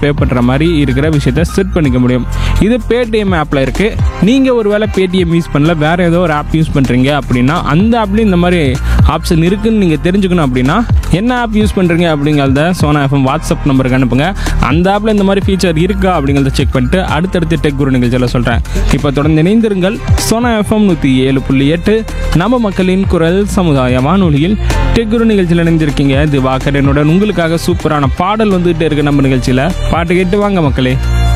பே பண்ணுற மாதிரி இருக்கிற விஷயத்த செட் பண்ணிக்க முடியும் இது பேடிஎம் ஆப்பில் இருக்குது நீங்கள் ஒரு வேளை பேடிஎம் யூஸ் பண்ணல வேறு ஏதோ ஒரு ஆப் யூஸ் பண்ணுறீங்க அப்படின்னா அந்த ஆப்லேயும் இந்த மாதிரி ஆப்ஷன் இருக்குன்னு நீங்கள் தெரிஞ்சுக்கணும் அப்படின்னா என்ன ஆப் யூஸ் பண்ணுறீங்க அப்படிங்கிறத சோனா எஃப்எம் வாட்ஸ்அப் நம்பருக்கு அனுப்புங்க அந்த ஆப்பில் இந்த மாதிரி ஃபீச்சர் இருக்கா அப்படிங்கிறத செக் பண்ணிட்டு அடுத்தடுத்து டெக் குரு நிகழ்ச்சியில் சொல்கிறேன் இப்போ தொடர்ந்து இணைந்திருங்கள் சோனா எஃப்எம் நூற்றி ஏழு புள்ளி எட்டு நம்ம மக்களின் குரல் சமுதாய வானொலியில் டெக் குரு நிகழ்ச்சியில் இணைந்திருக்கீங்க திவாகரனுடன் உங்களுக்காக சூப்பரான பாடல் வந்துகிட்டே இருக்கு நம்ம நிகழ்ச்சியில் பாட்டு கேட்டு வாங்க மக்களே